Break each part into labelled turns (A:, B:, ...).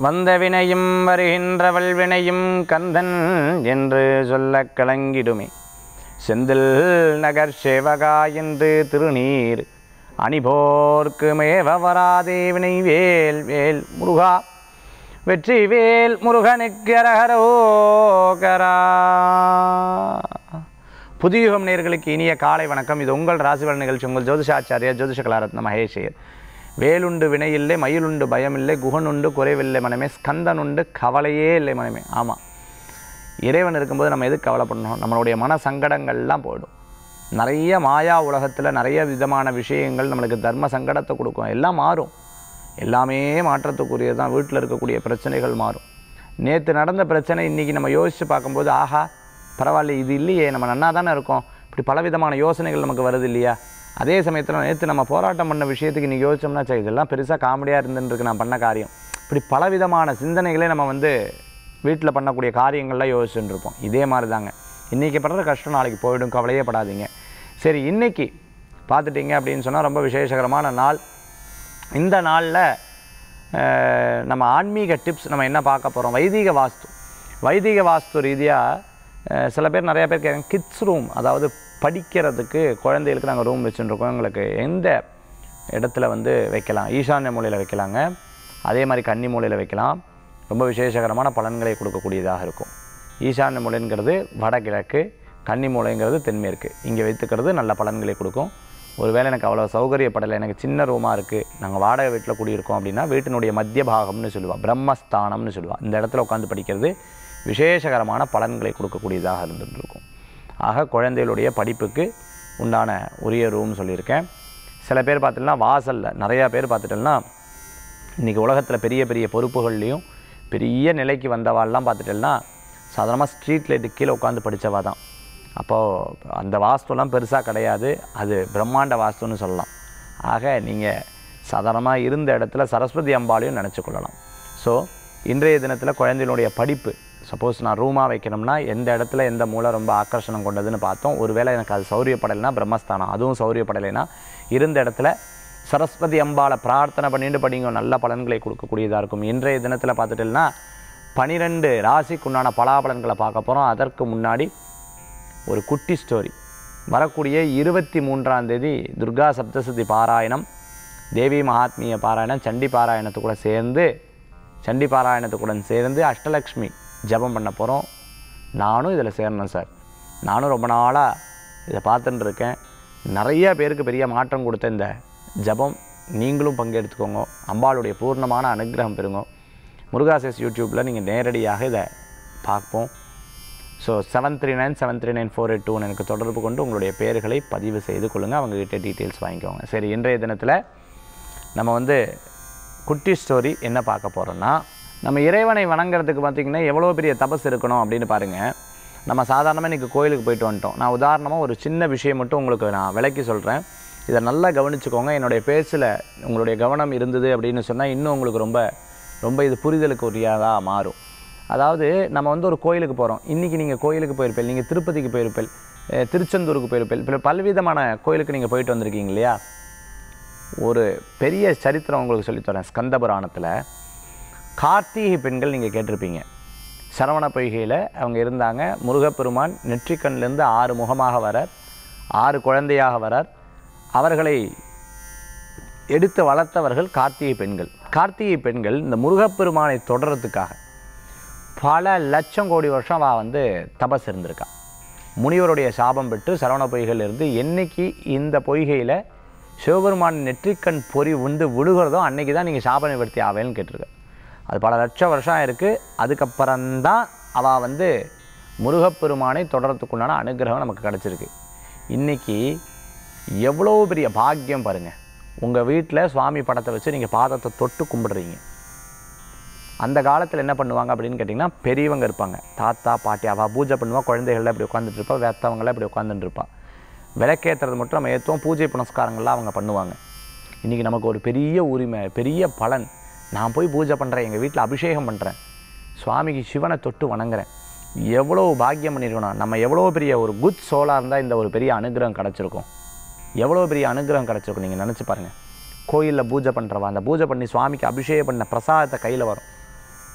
A: வந்த வினையும் வருகின்றவள் வினையும் கந்தன் என்று சொல்லக் கலங்கிடுமே செந்தில் நகர் சேவகா என்று திருநீர் அணிபோர்க்கு மேவ வராதே வினை வேல் வேல் முருகா வெற்றி வேல் முருகனுக்கு அரகரோகரா புதியுகம் நேர்களுக்கு இனிய காலை வணக்கம் இது உங்கள் ராசிபலன் நிகழ்ச்சி உங்கள் ஜோதிஷாச்சாரியா ஜோதிஷ கலாரத்ன மகேஷையர் வேலுண்டு வினையில்லை மயிலுண்டு பயமில்லை குகனுண்டு குறைவில்லை மனமே ஸ்கந்தன் உண்டு கவலையே இல்லை மனமே ஆமாம் இறைவன் இருக்கும்போது நம்ம எதுக்கு கவலைப்படணும் நம்மளுடைய மன சங்கடங்கள்லாம் போயிடும் நிறைய மாயா உலகத்தில் நிறைய விதமான விஷயங்கள் நம்மளுக்கு தர்ம சங்கடத்தை கொடுக்கும் எல்லாம் மாறும் எல்லாமே மாற்றத்துக்குரியது தான் வீட்டில் இருக்கக்கூடிய பிரச்சனைகள் மாறும் நேற்று நடந்த பிரச்சனை இன்றைக்கி நம்ம யோசித்து பார்க்கும்போது ஆஹா பரவாயில்ல இது இல்லையே நம்ம நன்னா தானே இருக்கோம் இப்படி பலவிதமான யோசனைகள் நமக்கு வருது இல்லையா அதே சமயத்தில் நேற்று நம்ம போராட்டம் பண்ண விஷயத்துக்கு இன்றைக்கி யோசிச்சோம்னா சரி இதெல்லாம் பெருசாக காமெடியாக இருந்துருக்கு நான் பண்ண காரியம் இப்படி பலவிதமான சிந்தனைகளே நம்ம வந்து வீட்டில் பண்ணக்கூடிய காரியங்கள்லாம் யோசிச்சுட்டு இருப்போம் இதே மாதிரி தாங்க இன்றைக்கி படுற கஷ்டம் நாளைக்கு போயிடும் கவலையே படாதீங்க சரி இன்றைக்கி பார்த்துட்டிங்க அப்படின்னு சொன்னால் ரொம்ப விசேஷகரமான நாள் இந்த நாளில் அஹ், நம்ம ஆன்மீக டிப்ஸ் நம்ம என்ன பார்க்க போகிறோம் வைதிக வாஸ்து வைதிக வாஸ்து ரீதியாக சில பேர் நிறைய பேர் கேட்குறாங்க கிட்ஸ் ரூம் அதாவது படிக்கிறதுக்கு குழந்தைகளுக்கு நாங்கள் ரூம் வச்சுருக்கோம் எங்களுக்கு எந்த இடத்துல வந்து வைக்கலாம் ஈசான்ய மூலையில் வைக்கலாங்க அதே மாதிரி கன்னி மூலையில் வைக்கலாம் ரொம்ப விசேஷகரமான பலன்களை கொடுக்கக்கூடியதாக இருக்கும் ஈசான்ய மூலைங்கிறது வடகிழக்கு கன்னி மூலைங்கிறது தென்மேற்கு இங்கே வைத்துக்கிறது நல்ல பலன்களை கொடுக்கும் ஒருவேளை எனக்கு அவ்வளோ சௌகரியப்படலை எனக்கு சின்ன ரூமாக இருக்குது நாங்கள் வாடகை வீட்டில் குடியிருக்கோம் அப்படின்னா வீட்டினுடைய மத்திய பாகம்னு சொல்லுவாள் பிரம்மஸ்தானம்னு சொல்லுவாள் இந்த இடத்துல உட்காந்து படிக்கிறது விசேஷகரமான பலன்களை கொடுக்கக்கூடியதாக இருந்துட்டு இருக்கும் ஆக குழந்தைகளுடைய படிப்புக்கு உண்டான உரிய ரூம் சொல்லியிருக்கேன் சில பேர் பார்த்திங்கன்னா வாசலில் நிறையா பேர் பார்த்துட்டோம்னா இன்றைக்கி உலகத்தில் பெரிய பெரிய பொறுப்புகள்லையும் பெரிய நிலைக்கு வந்தவாள்லாம் பார்த்துட்டேன்னா சாதாரணமாக ஸ்ட்ரீட் லைட்டு கீழே உட்காந்து படித்தவா தான் அப்போது அந்த வாஸ்துலாம் பெருசாக கிடையாது அது பிரம்மாண்ட வாஸ்துன்னு சொல்லலாம் ஆக நீங்கள் சாதாரணமாக இருந்த இடத்துல சரஸ்வதி அம்பாளையும் நினச்சி கொள்ளலாம் ஸோ இன்றைய தினத்தில் குழந்தைகளுடைய படிப்பு சப்போஸ் நான் ரூமாக வைக்கணும்னா எந்த இடத்துல எந்த மூலை ரொம்ப ஆக்கர்ஷணம் கொண்டதுன்னு பார்த்தோம் ஒருவேளை எனக்கு அது சௌரியப்படலைன்னா பிரம்மஸ்தானம் அதுவும் சௌரியப்படலைன்னா இருந்த இடத்துல சரஸ்வதி அம்பாளை பிரார்த்தனை பண்ணிட்டு படிங்க நல்ல பலன்களை கொடுக்கக்கூடியதாக இருக்கும் இன்றைய தினத்தில் பார்த்துட்டேன்னா பனிரெண்டு ராசிக்குண்டான பலாபலன்களை பார்க்க போகிறோம் அதற்கு முன்னாடி ஒரு குட்டி ஸ்டோரி வரக்கூடிய இருபத்தி மூன்றாம் தேதி துர்கா சப்தசதி பாராயணம் தேவி மகாத்மிய பாராயணம் சண்டி பாராயணத்து கூட சேர்ந்து சண்டி பாராயணத்து கூட சேர்ந்து அஷ்டலக்ஷ்மி ஜெபம் பண்ண போகிறோம் நானும் இதில் சேரணும் சார் நானும் ரொம்ப நாளாக இதை பார்த்துட்டு இருக்கேன் நிறைய பேருக்கு பெரிய மாற்றம் கொடுத்த இந்த ஜெபம் நீங்களும் பங்கெடுத்துக்கோங்க அம்பாளுடைய பூர்ணமான அனுகிரகம் பெறுங்க முருகாசஸ் யூடியூப்பில் நீங்கள் நேரடியாக இதை பார்ப்போம் so seven three nine seven three nine four eight டூன்னு எனக்கு தொடர்பு கொண்டு உங்களுடைய பெயர்களை பதிவு செய்து கொள்ளுங்கள் அவங்ககிட்ட டீட்டெயில்ஸ் வாங்கிக்கோங்க சரி இன்றைய தினத்தில் நம்ம வந்து குட்டி ஸ்டோரி என்ன பார்க்க போகிறோன்னா நம்ம இறைவனை வணங்குறதுக்கு பார்த்திங்கன்னா எவ்வளோ பெரிய தபஸ் இருக்கணும் அப்படின்னு பாருங்கள் நம்ம சாதாரணமாக இன்றைக்கி கோயிலுக்கு போயிட்டு வந்துட்டோம் நான் உதாரணமாக ஒரு சின்ன விஷயம் மட்டும் உங்களுக்கு நான் விளக்கி சொல்கிறேன் இதை நல்லா கவனிச்சுக்கோங்க என்னுடைய பேச்சில் உங்களுடைய கவனம் இருந்தது அப்படின்னு சொன்னால் இன்னும் உங்களுக்கு ரொம்ப ரொம்ப இது புரிதலுக்கு உரியதாக மாறும் அதாவது நம்ம வந்து ஒரு கோயிலுக்கு போகிறோம் இன்றைக்கி நீங்கள் கோயிலுக்கு போயிருப்பேன் நீங்கள் திருப்பதிக்கு போயிருப்பேன் அஹ் திருச்செந்தூருக்கு போயிருப்பேன் இப்போ பல்விதமான கோயிலுக்கு நீங்கள் போயிட்டு வந்திருக்கீங்க இல்லையா ஒரு பெரிய சரித்திரம் உங்களுக்கு சொல்லித்தரேன் ஸ்கந்த புராணத்தில் கார்த்திகை பெண்கள் நீங்கள் கேட்டிருப்பீங்க சரவண பொய்கையில் அவங்க இருந்தாங்க முருகப்பெருமான் நெற்றிக்கண்ணிலேருந்து ஆறு முகமாக வரார் ஆறு குழந்தையாக வரார் அவர்களை எடுத்து வளர்த்தவர்கள் கார்த்திகை பெண்கள் கார்த்திகை பெண்கள் இந்த முருகப்பெருமானை தொடர்றதுக்காக பல லட்சம் கோடி வருஷம் அவள் வந்து தபஸ் இருந்திருக்கா முனிவருடைய சாபம் பெற்று சரவண பொய்கையில் இருந்து என்னைக்கு இந்த பொய்கையில் சிவபெருமான் நெற்றிக்கண் பொறி உண்டு விழுகிறதோ அன்னைக்கு தான் நீங்கள் சாப நிவர்த்தி ஆவேன்னு கேட்டிருக்க அது பல லட்சம் வருஷம் இருக்குது அதுக்கப்புறம்தான் அவள் வந்து முருகப்பெருமானை தொடர்றதுக்குண்டான அனுகிரகம் நமக்கு கிடச்சிருக்கு இன்றைக்கி எவ்வளோ பெரிய பாக்கியம் பாருங்கள் உங்கள் வீட்டில் சுவாமி படத்தை வச்சு நீங்கள் பாதத்தை தொட்டு கும்பிடுறீங்க அந்த காலத்தில் என்ன பண்ணுவாங்க அப்படின்னு கேட்டிங்கன்னா பெரியவங்க இருப்பாங்க தாத்தா பாட்டி அவள் பூஜை பண்ணுவா குழந்தைகள்லாம் இப்படி உட்காந்துட்டு இருப்பா வேத்தவங்களாம் இப்படி உட்காந்துட்டு இருப்பா விளக்கேற்றுறது மட்டும் நம்ம ஏற்றுவோம் பூஜை புனஸ்காரங்கள்லாம் அவங்க பண்ணுவாங்க இன்றைக்கி நமக்கு ஒரு பெரிய உரிமை பெரிய பலன் நான் போய் பூஜை பண்ணுறேன் எங்கள் வீட்டில் அபிஷேகம் பண்ணுறேன் சுவாமிக்கு சிவனை தொட்டு வணங்குறேன் எவ்வளோ பாக்கியம் பண்ணியிருக்கணும் நம்ம எவ்வளோ பெரிய ஒரு குட் சோலாக இருந்தால் இந்த ஒரு பெரிய அனுகிரகம் கிடச்சிருக்கும் எவ்வளோ பெரிய அனுகிரகம் கிடச்சிருக்கும் நீங்கள் நினச்சி பாருங்கள் கோயிலில் பூஜை பண்ணுறவா அந்த பூஜை பண்ணி சுவாமிக்கு அபிஷேகம் பண்ண பிரசாதத்தை கையில் வரும்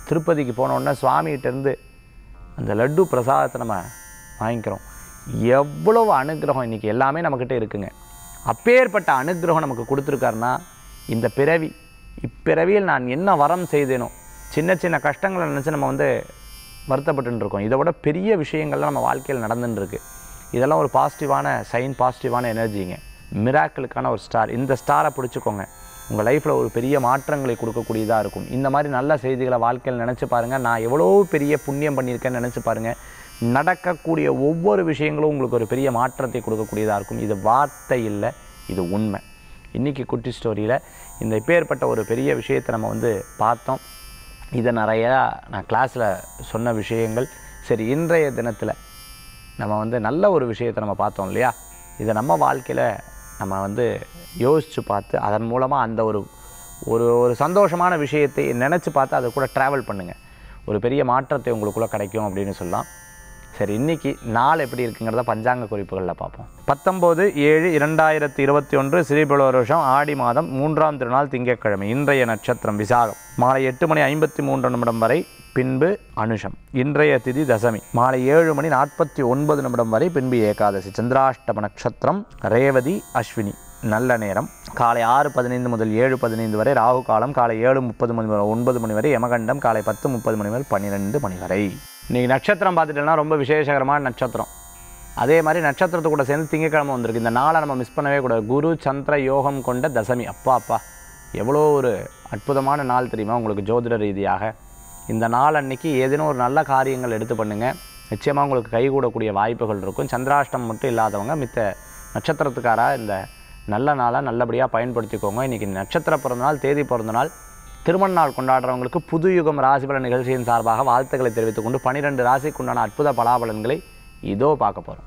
A: திருப்பதிக்கு போன உடனே சுவாமிகிட்டேருந்து அந்த லட்டு பிரசாதத்தை நம்ம வாங்கிக்கிறோம் எவ்வளவு அனுகிரகம் இன்றைக்கி எல்லாமே நம்மக்கிட்ட இருக்குங்க அப்பேற்பட்ட அனுகிரகம் நமக்கு கொடுத்துருக்காருன்னா இந்த பிறவி இப்பிறவியில் நான் என்ன வரம் செய்தேனோ சின்ன சின்ன கஷ்டங்களை நினச்சி நம்ம வந்து வருத்தப்பட்டு இருக்கோம் இதை விட பெரிய விஷயங்கள்லாம் நம்ம வாழ்க்கையில் நடந்துன்னு இருக்கு இதெல்லாம் ஒரு பாசிட்டிவான சைன் பாசிட்டிவான எனர்ஜிங்க மிராக்கிளுக்கான ஒரு ஸ்டார் இந்த ஸ்டாரை பிடிச்சிக்கோங்க உங்கள் லைஃப்பில் ஒரு பெரிய மாற்றங்களை கொடுக்கக்கூடியதாக இருக்கும் இந்த மாதிரி நல்ல செய்திகளை வாழ்க்கையில் நினச்சி பாருங்கள் நான் எவ்வளோ பெரிய புண்ணியம் பண்ணியிருக்கேன்னு நினச்சி பாருங்கள் நடக்கக்கூடிய ஒவ்வொரு விஷயங்களும் உங்களுக்கு ஒரு பெரிய மாற்றத்தை கொடுக்கக்கூடியதாக இருக்கும் இது வார்த்தை இல்லை இது உண்மை இன்றைக்கி குட்டி ஸ்டோரியில் இந்த இப்பேற்பட்ட ஒரு பெரிய விஷயத்தை நம்ம வந்து பார்த்தோம் இதை நிறையா நான் கிளாஸில் சொன்ன விஷயங்கள் சரி இன்றைய தினத்தில் நம்ம வந்து நல்ல ஒரு விஷயத்தை நம்ம பார்த்தோம் இல்லையா இதை நம்ம வாழ்க்கையில் நம்ம வந்து யோசித்து பார்த்து அதன் மூலமாக அந்த ஒரு ஒரு ஒரு சந்தோஷமான விஷயத்தை நினச்சி பார்த்து அதை கூட ட்ராவல் பண்ணுங்கள் ஒரு பெரிய மாற்றத்தை உங்களுக்குள்ளே கிடைக்கும் அப்படின்னு சொல்லலாம் சரி இன்னைக்கு நாள் எப்படி இருக்குங்கிறத பஞ்சாங்க குறிப்புகளில் பார்ப்போம் பத்தொம்போது ஏழு இரண்டாயிரத்தி இருபத்தி ஒன்று ஸ்ரீபுல வருஷம் ஆடி மாதம் மூன்றாம் திருநாள் திங்கட்கிழமை இன்றைய நட்சத்திரம் விசாகம் மாலை எட்டு மணி ஐம்பத்தி மூன்று நிமிடம் வரை பின்பு அனுஷம் இன்றைய திதி தசமி மாலை ஏழு மணி நாற்பத்தி ஒன்பது நிமிடம் வரை பின்பு ஏகாதசி சந்திராஷ்டம நட்சத்திரம் ரேவதி அஸ்வினி நல்ல நேரம் காலை ஆறு பதினைந்து முதல் ஏழு பதினைந்து வரை ராகு காலம் காலை ஏழு முப்பது மணி வரை ஒன்பது மணி வரை யமகண்டம் காலை பத்து முப்பது மணி வரை பன்னிரெண்டு மணி வரை இன்றைக்கி நட்சத்திரம் பார்த்துட்டோம்னா ரொம்ப விசேஷகரமான நட்சத்திரம் அதே மாதிரி நட்சத்திரத்து கூட சேர்ந்து திங்கக்கிழமை வந்திருக்கு இந்த நாளை நம்ம மிஸ் பண்ணவே கூடாது குரு சந்திர யோகம் கொண்ட தசமி அப்பா அப்பா எவ்வளோ ஒரு அற்புதமான நாள் தெரியுமா உங்களுக்கு ஜோதிட ரீதியாக இந்த நாள் அன்னைக்கு ஏதேனும் ஒரு நல்ல காரியங்கள் எடுத்து பண்ணுங்கள் நிச்சயமாக உங்களுக்கு கைகூடக்கூடிய வாய்ப்புகள் இருக்கும் சந்திராஷ்டம் மட்டும் இல்லாதவங்க மித்த நட்சத்திரத்துக்காராக இந்த நல்ல நாளை நல்லபடியாக பயன்படுத்திக்கோங்க இன்றைக்கி நட்சத்திர பிறந்தநாள் தேதி பிறந்தநாள் திருமண நாள் கொண்டாடுறவங்களுக்கு புது யுகம் ராசிபலன் நிகழ்ச்சியின் சார்பாக வாழ்த்துக்களை தெரிவித்துக் கொண்டு பனிரெண்டு ராசிக்குண்டான அற்புத பலாபலன்களை இதோ பார்க்க போகிறோம்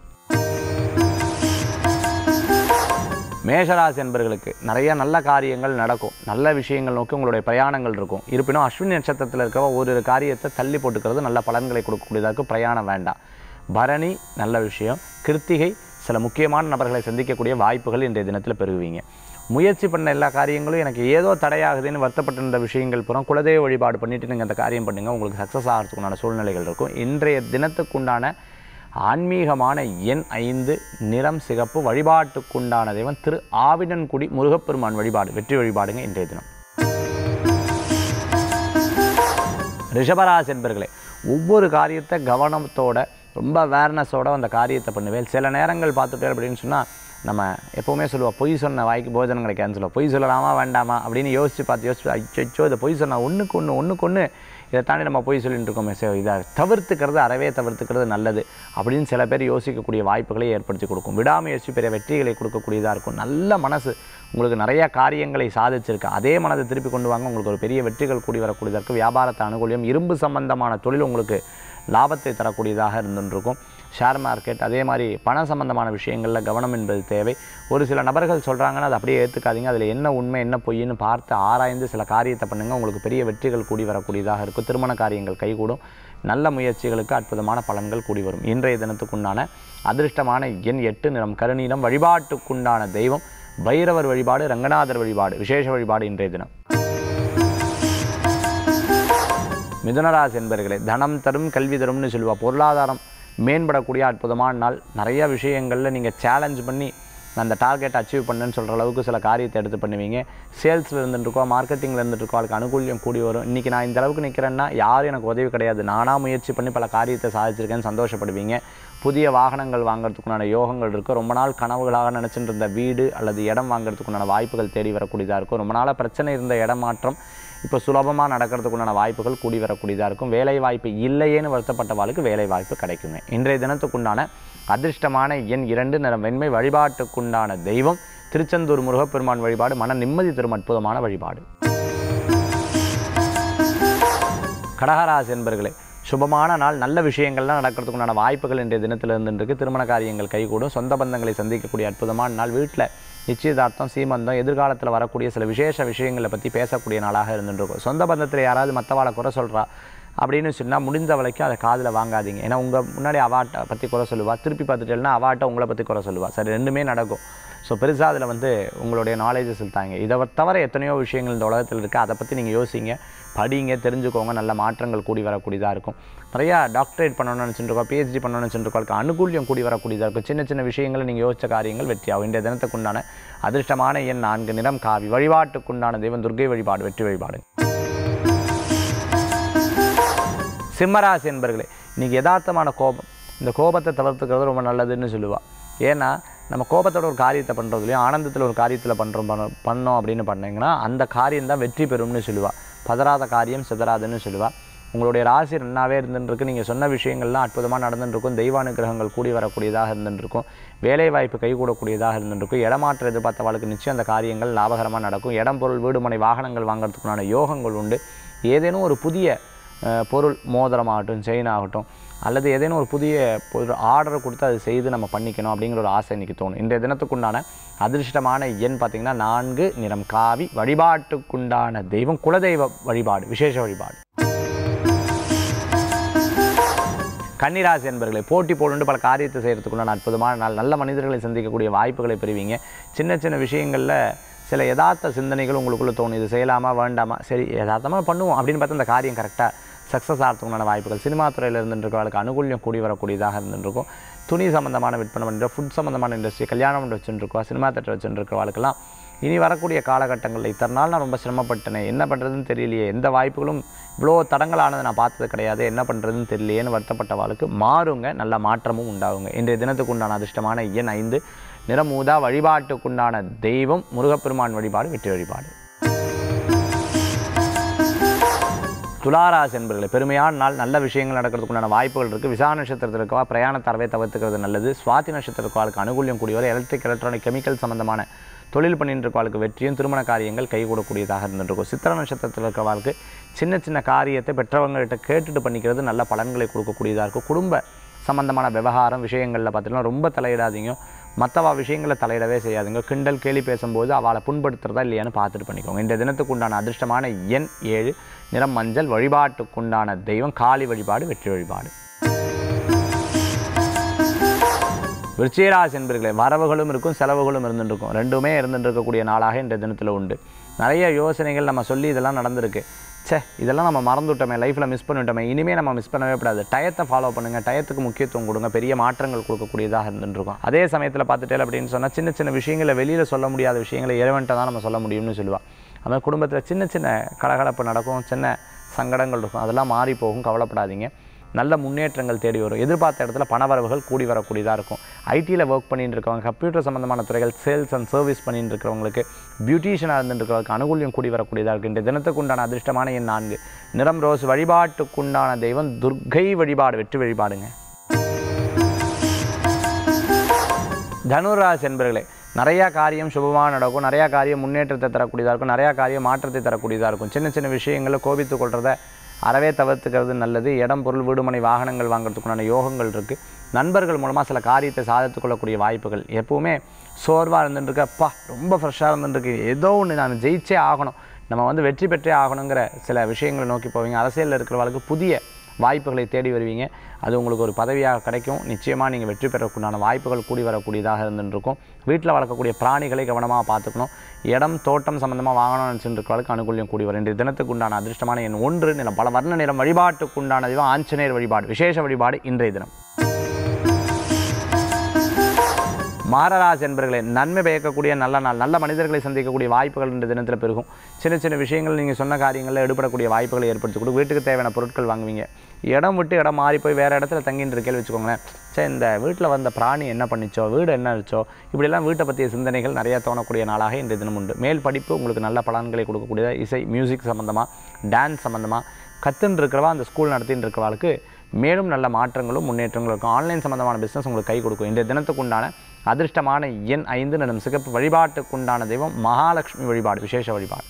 A: மேஷராசி என்பர்களுக்கு நிறைய நல்ல காரியங்கள் நடக்கும் நல்ல விஷயங்கள் நோக்கி உங்களுடைய பிரயாணங்கள் இருக்கும் இருப்பினும் அஸ்வினி நட்சத்திரத்தில் இருக்கிற ஒரு காரியத்தை தள்ளி போட்டுக்கிறது நல்ல பலன்களை கொடுக்கக்கூடியதாக பிரயாணம் வேண்டாம் பரணி நல்ல விஷயம் கிருத்திகை சில முக்கியமான நபர்களை சந்திக்கக்கூடிய வாய்ப்புகள் இன்றைய தினத்தில் பெறுவீங்க முயற்சி பண்ண எல்லா காரியங்களும் எனக்கு ஏதோ தடையாகுதுன்னு வருத்தப்பட்டிருந்த விஷயங்கள் புறம் குலதெய்வ வழிபாடு பண்ணிவிட்டு நீங்கள் அந்த காரியம் பண்ணுங்கள் உங்களுக்கு சக்ஸஸ் ஆகிறதுக்குண்டான சூழ்நிலைகள் இருக்கும் இன்றைய தினத்துக்குண்டான ஆன்மீகமான எண் ஐந்து நிறம் சிகப்பு வழிபாட்டுக்குண்டான தெய்வம் திரு ஆவினன்குடி முருகப்பெருமான் வழிபாடு வெற்றி வழிபாடுங்க இன்றைய தினம் ரிஷபராசி என்பர்களே ஒவ்வொரு காரியத்தை கவனத்தோட ரொம்ப அவேர்னஸோட அந்த காரியத்தை பண்ணுவேன் சில நேரங்கள் பார்த்துட்டே அப்படின்னு சொன்னால் நம்ம எப்போவுமே சொல்லுவோம் பொய் சொன்ன வாய்க்கு போஜனம் கிடைக்காதுன்னு சொல்லுவோம் பொய் சொல்லலாமா வேண்டாமா அப்படின்னு யோசித்து பார்த்து யோசிச்சு அச்சோ இதை பொய் சொன்னால் ஒன்றுக்கு ஒன்று ஒன்றுக்கு ஒன்று இதை தாண்டி நம்ம பொய் சொல்லிட்டு இருக்கோமே சரி இதை தவிர்த்துக்கிறது அறவே தவிர்த்துக்கிறது நல்லது அப்படின்னு சில பேர் யோசிக்கக்கூடிய வாய்ப்புகளை ஏற்படுத்தி கொடுக்கும் விடாமுயற்சி பெரிய வெற்றிகளை கொடுக்கக்கூடியதாக இருக்கும் நல்ல மனசு உங்களுக்கு நிறைய காரியங்களை சாதிச்சிருக்கு அதே மனதை திருப்பி கொண்டு வாங்க உங்களுக்கு ஒரு பெரிய வெற்றிகள் கூடி வரக்கூடியதற்கு வியாபாரத்தை அனுகூலியம் இரும்பு சம்பந்தமான தொழில் உங்களுக்கு லாபத்தை தரக்கூடியதாக இருந்துருக்கும் ஷேர் மார்க்கெட் அதே மாதிரி பண சம்பந்தமான விஷயங்களில் கவனம் என்பது தேவை ஒரு சில நபர்கள் சொல்கிறாங்கன்னா அதை அப்படியே ஏற்றுக்காதீங்க அதில் என்ன உண்மை என்ன பொய்ன்னு பார்த்து ஆராய்ந்து சில காரியத்தை பண்ணுங்கள் உங்களுக்கு பெரிய வெற்றிகள் கூடி வரக்கூடியதாக இருக்கும் திருமண காரியங்கள் கைகூடும் நல்ல முயற்சிகளுக்கு அற்புதமான பலன்கள் கூடி வரும் இன்றைய தினத்துக்குண்டான அதிர்ஷ்டமான எண் எட்டு நிறம் கருநீலம் வழிபாட்டுக்குண்டான தெய்வம் பைரவர் வழிபாடு ரங்கநாதர் வழிபாடு விசேஷ வழிபாடு இன்றைய தினம் மிதுனராசி என்பர்களே தனம் தரும் கல்வி தரும்னு சொல்லுவா பொருளாதாரம் மேம்படக்கூடிய அற்புதமான நாள் நிறைய விஷயங்களில் நீங்கள் சேலஞ்ச் பண்ணி நான் அந்த டார்கெட் அச்சீவ் பண்ணேன்னு சொல்கிற அளவுக்கு சில காரியத்தை எடுத்து பண்ணுவீங்க சேல்ஸில் இருந்துட்டுருக்கோம் மார்க்கெட்டிங்கில் இருந்துட்டுருக்கோம் அதுக்கு அனுகூல்யம் கூடி வரும் இன்றைக்கி நான் இந்த அளவுக்கு நிற்கிறேன்னா யாரும் எனக்கு உதவி கிடையாது நானாக முயற்சி பண்ணி பல காரியத்தை சாதிச்சிருக்கேன்னு சந்தோஷப்படுவீங்க புதிய வாகனங்கள் வாங்குறதுக்குண்டான யோகங்கள் இருக்குது ரொம்ப நாள் கனவுகளாக நினச்சிட்டு இருந்த வீடு அல்லது இடம் வாங்குறதுக்குண்டான வாய்ப்புகள் தேடி வரக்கூடியதாக இருக்கும் ரொம்ப நாளாக பிரச்சனை இருந்த இடமாற்றம் இப்போ சுலபமாக நடக்கிறதுக்குண்டான வாய்ப்புகள் கூடி வரக்கூடியதாக இருக்கும் வேலை வாய்ப்பு இல்லையேன்னு வருத்தப்பட்டவாளுக்கு வேலை வாய்ப்பு கிடைக்குங்க இன்றைய தினத்துக்குண்டான அதிர்ஷ்டமான எண் இரண்டு நிறம் வெண்மை வழிபாட்டுக்குண்டான தெய்வம் திருச்செந்தூர் முருகப்பெருமான் வழிபாடு மன நிம்மதி தரும் அற்புதமான வழிபாடு கடகராசி என்பர்களே சுபமான நாள் நல்ல விஷயங்கள்லாம் நடக்கிறதுக்குண்டான வாய்ப்புகள் இன்றைய தினத்தில் இருந்துருக்கு திருமண காரியங்கள் கைகூடும் சொந்த பந்தங்களை சந்திக்கக்கூடிய அற்புதமான நாள் வீட்டில் நிச்சயதார்த்தம் சீமந்தம் எதிர்காலத்தில் வரக்கூடிய சில விசேஷ விஷயங்களை பற்றி பேசக்கூடிய நாளாக இருந்துருக்கும் சொந்த பந்தத்தில் யாராவது மற்றவாளை குறை சொல்கிறா அப்படின்னு சொன்னால் முடிந்த வரைக்கும் அதை காதில் வாங்காதீங்க ஏன்னா உங்கள் முன்னாடி அவாட்டை பற்றி குறை சொல்லுவா திருப்பி பார்த்துட்டேன்னா அவாட்டை உங்களை பற்றி குறை சொல்லுவா சரி ரெண்டுமே நடக்கும் ஸோ பெருசாக அதில் வந்து உங்களுடைய நாலேஜை செலுத்தாங்க இதை தவிர எத்தனையோ விஷயங்கள் இந்த உலகத்தில் இருக்குது அதை பற்றி நீங்கள் யோசிங்க படிங்க தெரிஞ்சுக்கோங்க நல்ல மாற்றங்கள் கூடி வரக்கூடியதாக இருக்கும் நிறையா டாக்டரேட் பண்ணணும்னு நினச்சிட்டு இருக்கோம் பிஹெச்டி பண்ணணும்னு நினச்சிட்டு இருக்கோம் அனுகூல்யம் கூடி வரக்கூடியதாக இருக்கும் சின்ன சின்ன விஷயங்களை நீங்கள் யோசிச்ச காரியங்கள் வெற்றியாகும் இன்றைய தினத்துக்குண்டான அதிர்ஷ்டமான எண் நான்கு நிறம் காவி வழிபாட்டுக்குண்டான தெய்வம் துர்க்கை வழிபாடு வெற்றி வழிபாடு சிம்மராசி என்பர்களே இன்றைக்கி யதார்த்தமான கோபம் இந்த கோபத்தை தவிர்த்துக்கிறது ரொம்ப நல்லதுன்னு சொல்லுவாள் ஏன்னா நம்ம கோபத்தோட ஒரு காரியத்தை பண்ணுறதுலையும் ஆனந்தத்தில் ஒரு காரியத்தில் பண்ணுறோம் பண்ண பண்ணோம் அப்படின்னு பண்ணீங்கன்னா அந்த காரியம் தான் வெற்றி பெறும்னு சொல்லுவாள் பதறாத காரியம் சிதறாதுன்னு சொல்லுவாள் உங்களுடைய ராசி நன்னாவே இருந்துருக்கு நீங்கள் சொன்ன விஷயங்கள்லாம் அற்புதமாக நடந்துட்டுருக்கும் தெய்வானுகிரகங்கள் கூடி வரக்கூடியதாக இருந்துருக்கும் வேலை வாய்ப்பு கைகூடக்கூடியதாக இருந்துருக்கும் இடமாற்ற எதிர்பார்த்தவாளுக்கு நிச்சயம் அந்த காரியங்கள் லாபகரமாக நடக்கும் இடம் பொருள் வீடுமனை வாகனங்கள் வாங்குறதுக்குண்டான யோகங்கள் உண்டு ஏதேனும் ஒரு புதிய அஹ், பொருள் மோதிரமாகட்டும் செயின் ஆகட்டும் அல்லது ஏதேனும் ஒரு புதிய பொருள் ஆர்டர் கொடுத்து அதை செய்து நம்ம பண்ணிக்கணும் அப்படிங்கிற ஒரு ஆசை இன்றைக்கி தோணும் இன்றைய தினத்துக்குண்டான அதிர்ஷ்டமான எண் பார்த்திங்கன்னா நான்கு நிறம் காவி வழிபாட்டுக்குண்டான தெய்வம் குலதெய்வ வழிபாடு விசேஷ வழிபாடு கன்னிராசி என்பர்களை போட்டி போட்டு பல காரியத்தை செய்கிறதுக்குண்டான அற்புதமான நாள் நல்ல மனிதர்களை சந்திக்கக்கூடிய வாய்ப்புகளை பெறுவீங்க சின்ன சின்ன விஷயங்களில் சில யதார்த்த சிந்தனைகள் உங்களுக்குள்ளே தோணும் இது செய்யலாமா வேண்டாமா சரி யதார்த்தமாக பண்ணுவோம் அப்படின்னு பார்த்தா அந்த காரியம் கரெக்டாக சக்ஸஸ் ஆகிறதுக்குண்டான வாய்ப்புகள் சினிமா துறையில் இருந்துருக்கவளுக்கு அனுகூல்யம் கூடி வரக்கூடியதாக இருந்துருக்கும் துணி சம்மந்தமான விற்பனை பண்ணுற ஃபுட் சம்மந்தமான இண்டஸ்ட்ரி கல்யாணம் பண்ணி வச்சுருக்கோம் சினிமா தேட்டர் வச்சுருக்கவளுக்கெல்லாம் இனி வரக்கூடிய காலகட்டங்களில் இத்தனை நாள் நான் ரொம்ப சிரமப்பட்டேனே என்ன பண்ணுறதுன்னு தெரியலையே எந்த வாய்ப்புகளும் இவ்வளோ தடங்களானதை நான் பார்த்தது கிடையாது என்ன பண்ணுறதுன்னு தெரியலையேன்னு வருத்தப்பட்டவாளுக்கு மாறுங்க நல்ல மாற்றமும் உண்டாகுங்க இன்றைய தினத்துக்கு உண்டான அதிர்ஷ்டமான எண் ஐந்து நிறமூதா வழிபாட்டுக்குண்டான தெய்வம் முருகப்பெருமான் வழிபாடு வெற்றி வழிபாடு துளாராசி என்பர்களே பெருமையான நாள் நல்ல விஷயங்கள் நடக்கிறதுக்குண்டான வாய்ப்புகள் இருக்குது விசா நட்சத்திரத்தில் இருக்கவா பிரயாண தரவை தவிர்த்துக்கிறது நல்லது சுவாதி நட்சத்திரத்துக்கு அனுகூல்யம் கூடியவர் எலக்ட்ரிக் எலக்ட்ரானிக் கெமிக்கல் சம்பந்தமான தொழில் பண்ணிட்டு இருக்கவாளுக்கு வெற்றியும் திருமண காரியங்கள் கைகூடக்கூடியதாக இருந்துருக்கும் சித்திர நட்சத்திரத்தில் இருக்கிறவாளுக்கு சின்ன சின்ன காரியத்தை பெற்றவங்கள்ட்ட கேட்டுட்டு பண்ணிக்கிறது நல்ல பலன்களை கொடுக்கக்கூடியதாக இருக்கும் குடும்ப சம்பந்தமான விவகாரம் விஷயங்களில் பார்த்தீங்கன்னா ரொம்ப தலையிடாதீங்க மற்றவா விஷயங்களை தலையிடவே செய்யாதீங்க கிண்டல் கேலி பேசும்போது அவளை புண்படுத்துறதா இல்லையான்னு பார்த்துட்டு பண்ணிக்கோங்க இந்த தினத்துக்கு உண்டான அதிர்ஷ்டமான எண் ஏழு நிறம் மஞ்சள் வழிபாட்டுக்குண்டான தெய்வம் காளி வழிபாடு வெற்றி வழிபாடு விருச்சிகராசி என்பர்களே வரவுகளும் இருக்கும் செலவுகளும் இருந்துருக்கும் ரெண்டுமே இருந்துட்டு இருக்கக்கூடிய நாளாக இந்த தினத்தில் உண்டு நிறைய யோசனைகள் நம்ம சொல்லி இதெல்லாம் நடந்திருக்கு ச்சே இதெல்லாம் நம்ம மறந்துவிட்டோமே லைஃப்பில் மிஸ் பண்ணிவிட்டோமே இனிமேல் நம்ம மிஸ் பண்ணவே கூடாது டயத்தை ஃபாலோ பண்ணுங்கள் டயத்துக்கு முக்கியத்துவம் கொடுங்க பெரிய மாற்றங்கள் கொடுக்கக்கூடியதாக இருந்துருக்கும் அதே சமயத்தில் பார்த்துட்டே அப்படின்னு சொன்னால் சின்ன சின்ன விஷயங்களை வெளியில் சொல்ல முடியாத விஷயங்களை இறைவன்ட்ட தான் நம்ம சொல்ல முடியும்னு சொல்லுவாள் அது குடும்பத்தில் சின்ன சின்ன கலகலப்பு நடக்கும் சின்ன சங்கடங்கள் இருக்கும் அதெல்லாம் மாறி போகும் கவலைப்படாதீங்க நல்ல முன்னேற்றங்கள் தேடி வரும் எதிர்பார்த்த இடத்துல பணவரவுகள் கூடி வரக்கூடியதாக இருக்கும் ஐடியில் ஒர்க் பண்ணிட்டு இருக்கவங்க கம்ப்யூட்டர் சம்மந்தமான துறைகள் சேல்ஸ் அண்ட் சர்வீஸ் பண்ணிட்டு இருக்கிறவங்களுக்கு பியூட்டிஷியனாக இருந்துட்டு இருக்கிறவங்களுக்கு அனுகூல்யம் கூடி வரக்கூடியதாக இருக்குது இந்த தினத்துக்கு உண்டான அதிர்ஷ்டமான எண் நான்கு நிறம் ரோஸ் வழிபாட்டுக்குண்டான தெய்வம் துர்க்கை வழிபாடு வெற்றி வழிபாடுங்க தனுராசி என்பர்களே நிறையா காரியம் சுபமாக நடக்கும் நிறையா காரியம் முன்னேற்றத்தை தரக்கூடியதாக இருக்கும் நிறையா காரியம் மாற்றத்தை தரக்கூடியதாக இருக்கும் சின்ன சின்ன விஷயங்களில் கோபித்து கொள்றத அறவே தவிர்த்துக்கிறது நல்லது இடம் பொருள் வீடுமனை வாகனங்கள் வாங்குறதுக்குண்டான யோகங்கள் இருக்குது நண்பர்கள் மூலமாக சில காரியத்தை சாதித்து கொள்ளக்கூடிய வாய்ப்புகள் எப்பவுமே சோர்வாக இருந்துட்டுருக்கு அப்பா ரொம்ப ஃப்ரெஷ்ஷாக இருந்துருக்கு ஏதோ ஒன்று நான் ஜெயிச்சே ஆகணும் நம்ம வந்து வெற்றி பெற்றே ஆகணுங்கிற சில விஷயங்களை நோக்கி போவீங்க அரசியலில் இருக்கிறவர்களுக்கு புதிய வாய்ப்புகளை தேடி வருவீங்க அது உங்களுக்கு ஒரு பதவியாக கிடைக்கும் நிச்சயமாக நீங்கள் வெற்றி பெறக்குண்டான வாய்ப்புகள் கூடி வரக்கூடியதாக இருந்துருக்கும் வீட்டில் வளர்க்கக்கூடிய பிராணிகளை கவனமாக பார்த்துக்கணும் இடம் தோட்டம் சம்மந்தமாக வாங்கணும்னு நினச்சிட்டு இருக்கிறவளுக்கு அனுகூல்யம் கூடி வரும் இன்றைய தினத்துக்கு உண்டான அதிர்ஷ்டமான எண் ஒன்று நிலம் பல வர்ண நிலம் வழிபாட்டுக்குண்டான தெய்வம் ஆஞ்சநேயர் வழிபாடு விசேஷ வழிபாடு இன்றைய தினம் மாரராஜ் என்பர்களே நன்மை பயக்கக்கூடிய நல்ல நாள் நல்ல மனிதர்களை சந்திக்கக்கூடிய வாய்ப்புகள் இந்த தினத்தில் பெருகும் சின்ன சின்ன விஷயங்கள் நீங்கள் சொன்ன காரியங்களில் எடுபடக்கூடிய வாய்ப்புகளை ஏற்படுத்தி கொடுக்கும் வீட்டுக்கு தேவையான பொருட்கள் வாங்குவீங்க இடம் விட்டு இடம் மாறி போய் வேறு இடத்துல தங்கிட்டு இருக்கேன்னு வச்சுக்கோங்களேன் சே இந்த வீட்டில் வந்த பிராணி என்ன பண்ணிச்சோ வீடு என்ன ஆச்சோ இப்படியெல்லாம் வீட்டை பற்றிய சிந்தனைகள் நிறையா தோணக்கூடிய நாளாக இந்த தினம் உண்டு மேல் படிப்பு உங்களுக்கு நல்ல பலன்களை கொடுக்கக்கூடிய இசை மியூசிக் சம்மந்தமாக டான்ஸ் சம்மந்தமாக கற்றுன்னு இருக்கிறவா அந்த ஸ்கூல் நடத்தின்னு இருக்கிறவாளுக்கு மேலும் நல்ல மாற்றங்களும் முன்னேற்றங்களும் இருக்கும் ஆன்லைன் சம்மந்தமான பிஸ்னஸ் உங்களுக்கு கை கொடுக்கும் இந்த தினத்துக்கு உண்டான அதிர்ஷ்டமான எண் ஐந்து நிலம் சிகப்பு வழிபாட்டுக்குண்டான தெய்வம் மகாலட்சுமி வழிபாடு விசேஷ வழிபாடு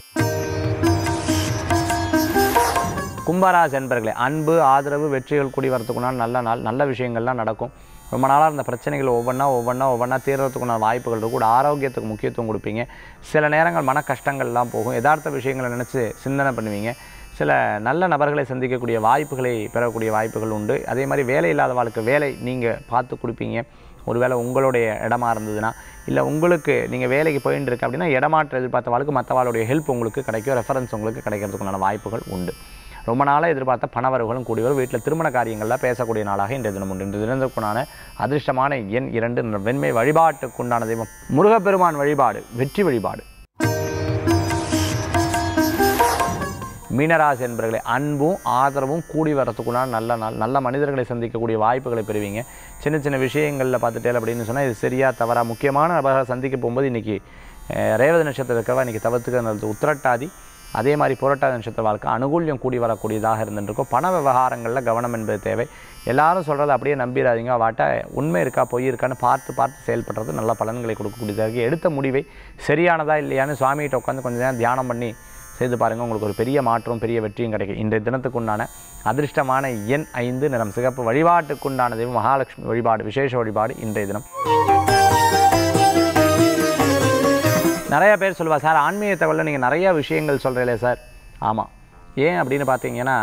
A: கும்பராஜ் என்பர்களே அன்பு ஆதரவு வெற்றிகள் கூடி வரத்துக்குண்டான நல்ல நாள் நல்ல விஷயங்கள்லாம் நடக்கும் ரொம்ப நாளாக இருந்த பிரச்சனைகள் ஒவ்வொன்றா ஒவ்வொன்றா ஒவ்வொன்றா தீர்றதுக்குண்டான வாய்ப்புகள் இருக்கும் கூட ஆரோக்கியத்துக்கு முக்கியத்துவம் கொடுப்பீங்க சில நேரங்கள் மன கஷ்டங்கள்லாம் போகும் யதார்த்த விஷயங்களை நினச்சி சிந்தனை பண்ணுவீங்க சில நல்ல நபர்களை சந்திக்கக்கூடிய வாய்ப்புகளை பெறக்கூடிய வாய்ப்புகள் உண்டு அதே மாதிரி வேலை இல்லாதவாளுக்கு வேலை நீங்கள் பார்த்து கொடுப்பீங்க ஒருவேளை உங்களுடைய இடமா இருந்ததுன்னா இல்லை உங்களுக்கு நீங்கள் வேலைக்கு போயின்னு இருக்கு அப்படின்னா இடமாற்றம் எதிர்பார்த்தவாளுக்கு மற்றவாளுடைய ஹெல்ப் உங்களுக்கு கிடைக்கும் ரெஃபரன்ஸ் உங்களுக்கு கிடைக்கிறதுக்குண்டான வாய்ப்புகள் உண்டு ரொம்ப நாளாக எதிர்பார்த்த பணவரவுகளும் கூடி வரும் வீட்டில் திருமண காரியங்களில் பேசக்கூடிய நாளாக இன்றைய தினம் உண்டு இன்றைய தினத்துக்குண்டான அதிர்ஷ்டமான எண் இரண்டு வெண்மை வழிபாட்டுக்குண்டான தெய்வம் முருகப்பெருமான் வழிபாடு வெற்றி வழிபாடு மீனராசி என்பர்களை அன்பும் ஆதரவும் கூடி வரத்துக்குண்டான நல்ல நாள் நல்ல மனிதர்களை சந்திக்கக்கூடிய வாய்ப்புகளை பெறுவீங்க சின்ன சின்ன விஷயங்களில் பார்த்துட்டே அப்படின்னு சொன்னால் இது சரியா தவறா முக்கியமான நபர்களை சந்திக்க போகும்போது இன்றைக்கி ரேவதி நட்சத்திரம் இருக்கவா இன்றைக்கி தவிர்த்துக்கிறது உத்திரட்டாதி அதே மாதிரி புரட்டாதி நட்சத்திர வாழ்க்கை அனுகூல்யம் கூடி வரக்கூடியதாக இருந்துருக்கும் பண விவகாரங்களில் கவனம் என்பது தேவை எல்லாரும் சொல்கிறத அப்படியே நம்பிடாதீங்க வாட்ட உண்மை இருக்கா பொய் இருக்கான்னு பார்த்து பார்த்து செயல்படுறது நல்ல பலன்களை கொடுக்கக்கூடியதாக இருக்குது எடுத்த முடிவை சரியானதா இல்லையான்னு சுவாமிகிட்ட உட்காந்து கொஞ்சம் நேரம் தியானம் பண்ணி செய்து பாருங்கள் உங்களுக்கு ஒரு பெரிய மாற்றம் பெரிய வெற்றியும் கிடைக்கும் இன்றைய தினத்துக்குண்டான அதிர்ஷ்டமான எண் ஐந்து நிறம் சிகப்பு வழிபாட்டுக்குண்டான தெய்வம் மகாலட்சுமி வழிபாடு விசேஷ வழிபாடு இன்றைய தினம் நிறைய பேர் சொல்லுவா சார் ஆன்மீக தகவலில் நீங்கள் நிறைய விஷயங்கள் சொல்கிறீங்களே சார் ஆமாம் ஏன் அப்படின்னு பார்த்தீங்கன்னா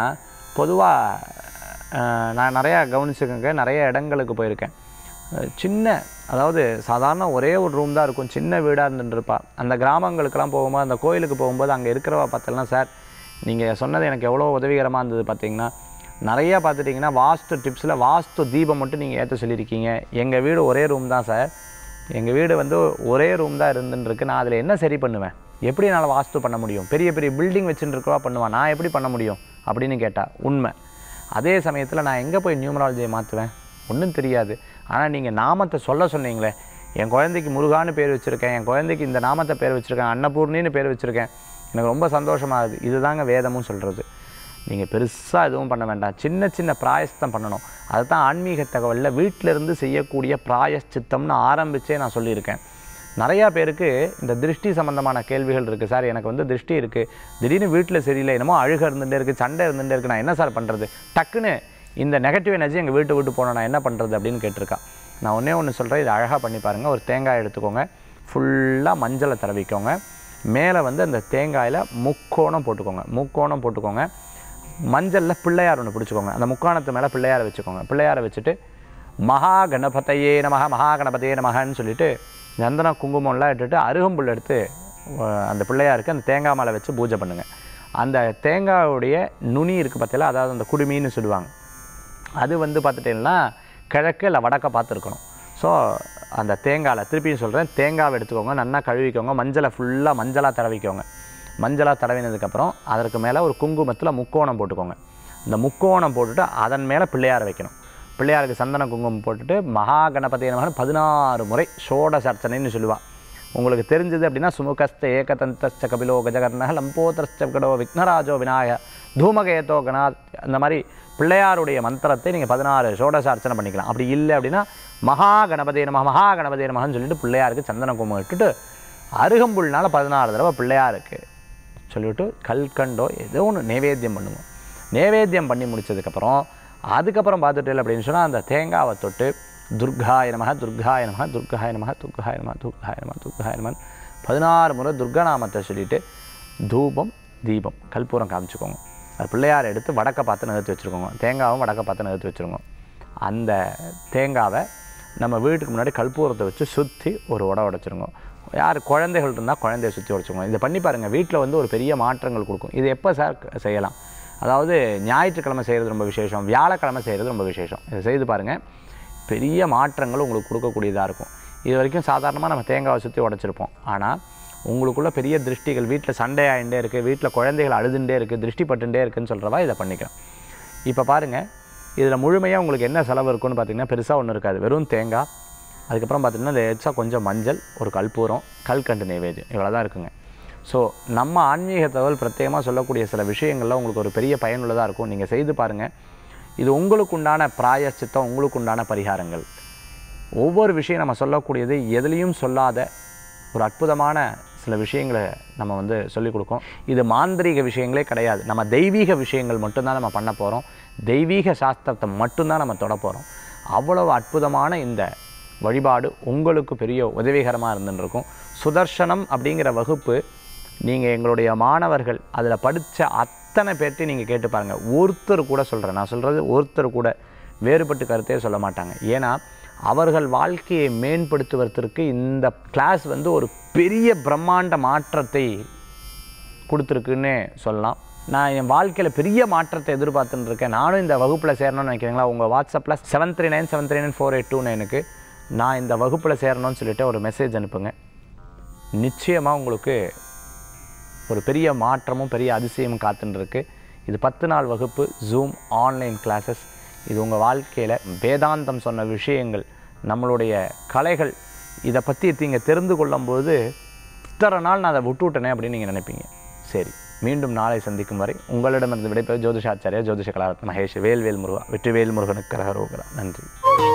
A: பொதுவாக நான் நிறையா கவனிச்சுக்கோங்க நிறைய இடங்களுக்கு போயிருக்கேன் அஹ் சின்ன அதாவது சாதாரண ஒரே ஒரு ரூம் தான் இருக்கும் சின்ன வீடாக இருந்துருப்பா அந்த கிராமங்களுக்கெல்லாம் போகும்போது அந்த கோயிலுக்கு போகும்போது அங்கே இருக்கிறவ பார்த்தலாம் சார் நீங்கள் சொன்னது எனக்கு எவ்வளோ உதவிகரமாக இருந்தது பார்த்தீங்கன்னா நிறையா பார்த்துட்டிங்கன்னா வாஸ்து டிப்ஸில் வாஸ்து தீபம் மட்டும் நீங்கள் ஏற்ற சொல்லியிருக்கீங்க எங்கள் வீடு ஒரே ரூம் தான் சார் எங்கள் வீடு வந்து ஒரே ரூம் தான் இருந்துருக்கு நான் அதில் என்ன சரி பண்ணுவேன் எப்படி என்னால் வாஸ்து பண்ண முடியும் பெரிய பெரிய பில்டிங் வச்சுட்டு இருக்கவா பண்ணுவேன் நான் எப்படி பண்ண முடியும் அப்படின்னு கேட்டா உண்மை அதே சமயத்தில் நான் எங்கே போய் நியூமராலஜியை மாற்றுவேன் ஒன்றும் தெரியாது ஆனால் நீங்கள் நாமத்தை சொல்ல சொன்னீங்களே என் குழந்தைக்கு முருகான்னு பேர் வச்சுருக்கேன் என் குழந்தைக்கு இந்த நாமத்தை பேர் வச்சுருக்கேன் அன்னபூர்ணின்னு பேர் வச்சுருக்கேன் எனக்கு ரொம்ப சந்தோஷமாகுது இதுதாங்க வேதமும் சொல்கிறது நீங்கள் பெருசாக எதுவும் பண்ண வேண்டாம் சின்ன சின்ன பிராயஸ்தம் பண்ணணும் அதுதான் ஆன்மீக தகவலில் வீட்டில இருந்து செய்யக்கூடிய பிராயஷ்சித்தம்னு ஆரம்பிச்சே நான் சொல்லியிருக்கேன் நிறையா பேருக்கு இந்த திருஷ்டி சம்மந்தமான கேள்விகள் இருக்குது சார் எனக்கு வந்து திருஷ்டி இருக்குது திடீர்னு வீட்டில் சரியில்லை என்னமோ அழுக இருந்துகிட்டே இருக்குது சண்டை இருந்துகிட்டே இருக்குது நான் என்ன சார் பண்ணுறது டக்குன்னு இந்த நெகட்டிவ் எனர்ஜி எங்கள் வீட்டை விட்டு போனோம் நான் என்ன பண்ணுறது அப்படின்னு கேட்டிருக்கா நான் ஒன்றே ஒன்று சொல்கிறேன் இது அழகாக பண்ணி பாருங்கள் ஒரு தேங்காய் எடுத்துக்கோங்க ஃபுல்லாக மஞ்சளை தடவிக்கோங்க மேலே வந்து அந்த தேங்காயில் முக்கோணம் போட்டுக்கோங்க முக்கோணம் போட்டுக்கோங்க மஞ்சளில் பிள்ளையார் ஒன்று பிடிச்சிக்கோங்க அந்த முக்காணத்து மேலே பிள்ளையாரை வச்சுக்கோங்க பிள்ளையாரை வச்சுட்டு மகா கணபதையே நமக மகா கணபதையே நமகன்னு சொல்லிட்டு சந்தனம் குங்குமம்லாம் இட்டுட்டு அருகம்புல் எடுத்து அஹ், அந்த பிள்ளையாருக்கு அந்த தேங்காய் மேலே வச்சு பூஜை பண்ணுங்கள் அந்த தேங்காயுடைய நுனி இருக்குது பார்த்தீங்களா அதாவது அந்த குடுமின்னு சொல்லுவாங்க அது வந்து பார்த்துட்டீங்கன்னா கிழக்கு இல்லை வடக்க பார்த்துருக்கணும் ஸோ அந்த தேங்காயில் திருப்பியும் சொல்கிறேன் தேங்காவை எடுத்துக்கோங்க நல்லா கழுவிக்கோங்க மஞ்சளை ஃபுல்லாக மஞ்சளாக தடவிக்கோங்க மஞ்சளாக தடவினதுக்கப்புறம் அதற்கு மேலே ஒரு குங்குமத்தில் முக்கோணம் போட்டுக்கோங்க இந்த முக்கோணம் போட்டுட்டு அதன் மேலே பிள்ளையார் வைக்கணும் பிள்ளையாருக்கு சந்தன குங்குமம் போட்டுட்டு மகா கணபதி நமகன் பதினாறு முறை ஷோடச அர்ச்சனைன்னு சொல்லுவாள் உங்களுக்கு தெரிஞ்சது அப்படின்னா சுமுகஸ்த ஏகதந்தஸ்த கபிலோ கஜகர்ணக லம்போதரஸ்ட கடோ விக்னராஜோ விநாயக தூமகேதோ கணா அந்த மாதிரி பிள்ளையாருடைய மந்திரத்தை நீங்கள் பதினாறு ஷோடச அர்ச்சனை பண்ணிக்கலாம் அப்படி இல்லை அப்படின்னா மகா கணபதி நம மகா கணபதி நமகன்னு சொல்லிட்டு பிள்ளையாருக்கு சந்தன குங்குமம் இட்டுட்டு அருகம்புல்னால பதினாறு தடவை பிள்ளையாருக்கு சொல்லிவிட்டு கல்கண்டோ ஏதோ ஒன்று நைவேத்தியம் பண்ணுவோம் நைவேத்தியம் பண்ணி முடிச்சதுக்கப்புறம் அதுக்கப்புறம் பார்த்துட்டு அப்படின்னு சொன்னால் அந்த தேங்காவை தொட்டு துர்காய நமக துர்காய நமக துர்காய நமக துர்காய நமக துர்காய நமக துர்காய நமன் பதினாறு முறை துர்கநாமத்தை சொல்லிட்டு தூபம் தீபம் கற்பூரம் காமிச்சுக்கோங்க அது பிள்ளையார் எடுத்து வடக்க பார்த்து நிறுத்தி வச்சுருக்கோங்க தேங்காவும் வடக்க பார்த்து நிறுத்தி வச்சுருங்க அந்த தேங்காவை நம்ம வீட்டுக்கு முன்னாடி கற்பூரத்தை வச்சு சுற்றி ஒரு உட உடைச்சிருங்க யார் குழந்தைகள் இருந்தால் குழந்தைய சுற்றி உடைச்சுக்கோங்க இதை பண்ணி பாருங்கள் வீட்டில் வந்து ஒரு பெரிய மாற்றங்கள் கொடுக்கும் இது எப்போ சார் செய்யலாம் அதாவது ஞாயிற்றுக்கிழமை செய்கிறது ரொம்ப விசேஷம் வியாழக்கிழமை செய்கிறது ரொம்ப விசேஷம் இதை செய்து பாருங்கள் பெரிய மாற்றங்கள் உங்களுக்கு கொடுக்கக்கூடியதாக இருக்கும் இது வரைக்கும் சாதாரணமாக நம்ம தேங்காவை சுற்றி உடைச்சிருப்போம் ஆனால் உங்களுக்குள்ள பெரிய திருஷ்டிகள் வீட்டில் சண்டை ஆகிட்டே இருக்குது வீட்டில் குழந்தைகள் அழுதுண்டே இருக்குது திருஷ்டி பட்டுண்டே இருக்குன்னு சொல்கிறவா இதை பண்ணிக்கலாம் இப்போ பாருங்கள் இதில் முழுமையாக உங்களுக்கு என்ன செலவு இருக்குன்னு பார்த்தீங்கன்னா பெருசாக ஒன்றும் இருக்காது வெறும் தேங்காய் அதுக்கப்புறம் பார்த்தீங்கன்னா லேசாக கொஞ்சம் மஞ்சள் ஒரு கற்பூரம் கல்கண்டு நைவேத்தியம் இவ்வளோ தான் இருக்குங்க ஸோ நம்ம ஆன்மீக தகவல் பிரத்யேகமாக சொல்லக்கூடிய சில விஷயங்கள்ல உங்களுக்கு ஒரு பெரிய பயனுள்ளதாக இருக்கும் நீங்கள் செய்து பாருங்கள் இது உங்களுக்கு உண்டான பிராயச்சித்தம் உங்களுக்கு உண்டான பரிகாரங்கள் ஒவ்வொரு விஷயம் நம்ம சொல்லக்கூடியது எதுலேயும் சொல்லாத ஒரு அற்புதமான சில விஷயங்களை நம்ம வந்து சொல்லிக் கொடுக்கோம் இது மாந்திரீக விஷயங்களே கிடையாது நம்ம தெய்வீக விஷயங்கள் மட்டும்தான் நம்ம பண்ண போகிறோம் தெய்வீக சாஸ்திரத்தை மட்டும்தான் நம்ம தொட போகிறோம் அவ்வளவு அற்புதமான இந்த வழிபாடு உங்களுக்கு பெரிய உதவிகரமாக இருந்துன்னு இருக்கும் சுதர்சனம் அப்படிங்கிற வகுப்பு நீங்கள் எங்களுடைய மாணவர்கள் அதில் படித்த அத்தனை பேர்ட்டையும் நீங்கள் கேட்டு பாருங்கள் ஒருத்தர் கூட சொல்கிறேன் நான் சொல்கிறது ஒருத்தர் கூட வேறுபட்டு கருத்தே சொல்ல மாட்டாங்க ஏன்னா அவர்கள் வாழ்க்கையை மேம்படுத்துவதற்கு இந்த கிளாஸ் வந்து ஒரு பெரிய பிரம்மாண்ட மாற்றத்தை கொடுத்துருக்குன்னு சொல்லலாம் நான் என் வாழ்க்கையில் பெரிய மாற்றத்தை எதிர்பார்த்துன்னு இருக்கேன் நானும் இந்த வகுப்பில் சேரணும்னு நினைக்கிறீங்களா உங்கள் வாட்ஸ்அப்பில் seven three nine seven three nine four eight two நைனுக்கு நான் இந்த வகுப்பில் சேரணும்னு சொல்லிட்டு ஒரு மெசேஜ் அனுப்புங்க நிச்சயமாக உங்களுக்கு ஒரு பெரிய மாற்றமும் பெரிய அதிசயமும் காத்துன்னு இருக்கு இது பத்து நாள் வகுப்பு ஜூம் ஆன்லைன் கிளாஸஸ் இது உங்கள் வாழ்க்கையில் வேதாந்தம் சொன்ன விஷயங்கள் நம்மளுடைய கலைகள் இதை பற்றி நீங்கள் தெரிந்து கொள்ளும்போது இத்தனை நாள் நான் அதை விட்டுவிட்டனே அப்படின்னு நீங்கள் நினைப்பீங்க சரி மீண்டும் நாளை சந்திக்கும் வரை உங்களிடமிருந்து விடைபெறும் ஜோதிஷாச்சாரியா ஜோதிஷ கலாரத் மகேஷ் வேல்வேல் முருகா வெற்றிவேல் முருகனுக்கு கரகரோகரா நன்றி